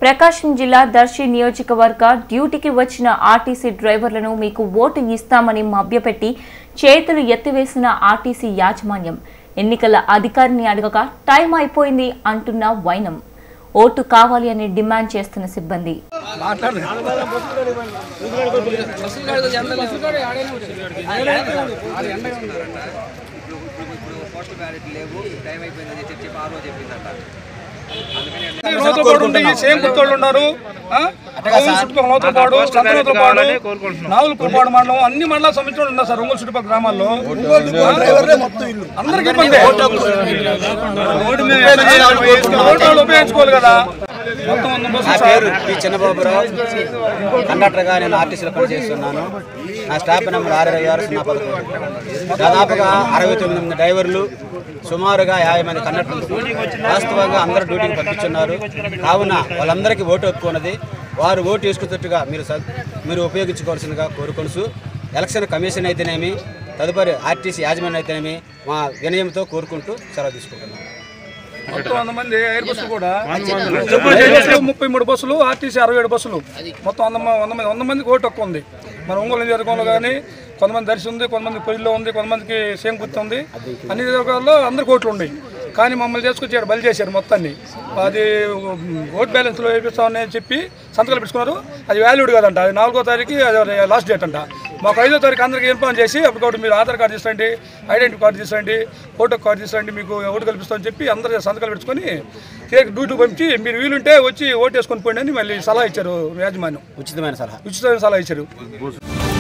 ప్రకాశం జిల్లా దర్శి నియోజకవర్గ డ్యూటీకి వచ్చిన ఆర్టీసీ డ్రైవర్లను మీకు ఓటు ఇస్తామని మభ్యపెట్టి చేతులు ఎత్తివేసిన ఆర్టీసీ యాజమాన్యం ఎన్నికల అధికారిని అడగక టైం అయిపోయింది అంటున్న వైనం ఓటు కావాలి అని డిమాండ్ చేస్తున్న సిబ్బంది పోస్టల్ బ్యాలెట్ లేవు టైం అయిపోయిందని చెప్పి చెప్పి ఆ రోజు చెప్పిందంట రోజు కూడా ఉండి సేమ్ గుర్తోళ్ళు ఉన్నారు ఆ? ఒంగోలు చుట్టుపక్కల నూతలపాడు సంతనూతలపాడు నాగులపూడిపాడు మండలం అన్ని మండలాల సమితిలో ఉన్నారు సార్ ఒంగోలు చుట్టుపక్కల గ్రామాల్లో అందరికి ఇబ్బంది ఓట్లు ఉపయోగించుకోవాలి కదా మొత్తం వంద నా బస్సులు సార్ పేరు పి చిన్నబాబురావు కండక్టర్గా నేను ఆర్టీసీలో పనిచేస్తున్నాను నా స్టాఫ్ నెంబర్ ఆరు ఇరవై ఆరు సున్నా పదకొండు దాదాపుగా అరవై తొమ్మిది మంది డ్రైవర్లు సుమారుగా యాభై మంది కండక్టర్లు వాస్తవంగా అందరూ డ్యూటీకి పంపించున్నారు కావున వాళ్ళందరికీ ఓటు హక్కున్నది వారు ఓటు వేసుకున్నట్టుగా మీరు స- మీరు ఉపయోగించుకోవాల్సిందిగా కోరుకొనుసు ఎలక్షన్ కమిషన్ అయితేనేమి తదుపరి ఆర్టీసీ యాజమాన్యం అయితేనేమి మా వినయంతో కోరుకుంటూ సెలవు తీసుకుంటున్నాను మొత్తం వంద మంది ఎయిర్ బస్సులు కూడా ఎయిర్ బస్సులు ముప్పై మూడు బస్సులు ఆర్టీసీ అరవై ఏడు బస్సులు మొత్తం వంద మ- వంద మంది వంద మందికి ఓటు హక్కు ఉంది మన ఒంగోలు నియోజకవర్గంలో కానీ కొంతమంది దర్శి ఉంది కొంతమంది పొయ్యిలో ఉంది కొంతమందికి సేమ్ గుర్తు ఉంది అన్ని నియోజకవర్గాల్లో అందరికి ఓట్లు ఉన్నాయి కానీ మమ్మల్ని చేసుకొచ్చాడు బలి చేశారు మొత్తాన్ని అది ఓట్ బ్యాలెన్స్లో వేపిస్తామని చెప్పి సంతకాలు పెట్టుకున్నారు అది వాల్యూడ్ కాదంట అది నాలుగో తారీఖు అది లాస్ట్ డేట్ అంట మాకు ఐదో తారీఖు అందరికీ ఇన్ఫార్మ్ చేసి అప్పటికప్పుడు మీరు ఆధార్ కార్డు తీసుకురండి ఐడెంటిటీ కార్డు తీసుకురండి ఫోటో కార్డు తీసుకురండి మీకు ఓటు కల్పిస్తామని చెప్పి అందరూ సంతకాలు పెట్టుకొని కేక్ డ్యూటీ పంపించి మీరు వీలుంటే వచ్చి ఓటు వేసుకొని పోండి అని మళ్ళీ సలహా ఇచ్చారు యాజమాన్యం ఉచితమైన సలహా ఉచితమైన సలహా ఇచ్చారు